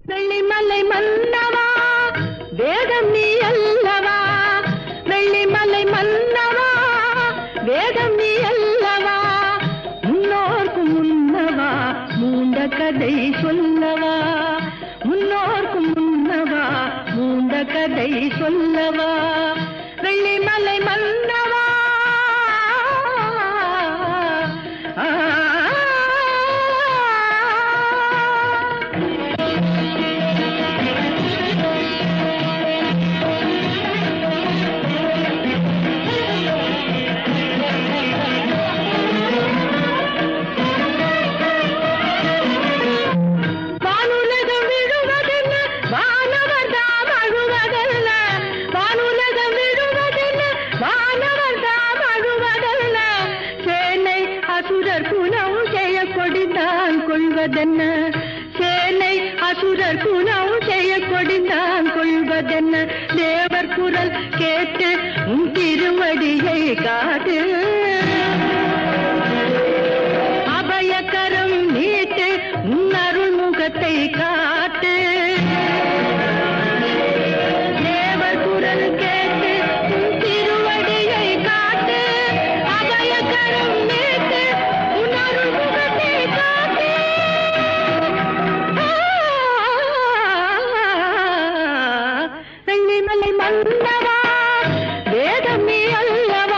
வெள்ளிமலை மன்னவா வேதம் நீ அல்லவா வெள்ளிமலை மன்னவா வேதம் நீ அல்லவா முன்னோர்க்கு முன்னவா மூண்ட கதை சொல்லவா முன்னோர்க்கு முன்னவா மூண்ட கதை சொல்லவா வெள்ளிமலை மன்னவா ஆ வானுலகம் விழுவதென்ன வானவர் தாம் அழுவதல்ல வானுலகம் விழுவதென்ன வானவர் தாம் அழுவதல்ல சேனை அசுரர் குணம் செய்ய கொடிந்தான் கொள்வதென்ன சேனை அசுரர் குணம் செய்ய கொடிந்தான் கொள்வதென்ன தேவர் குரல் கேட்டு உன் திருவடியை காட்டு அபயக்கரம் நீட்டு உன் அருள் முகத்தை காட்டு தேவர் குரல் கேட்டு உன் திருவடியை காட்டு அபயக்கரம் நீட்டு உன் அருள் முகத்தை காட்டு வெள்ளிமலை மன்னவா வேதம் நீ அல்லவா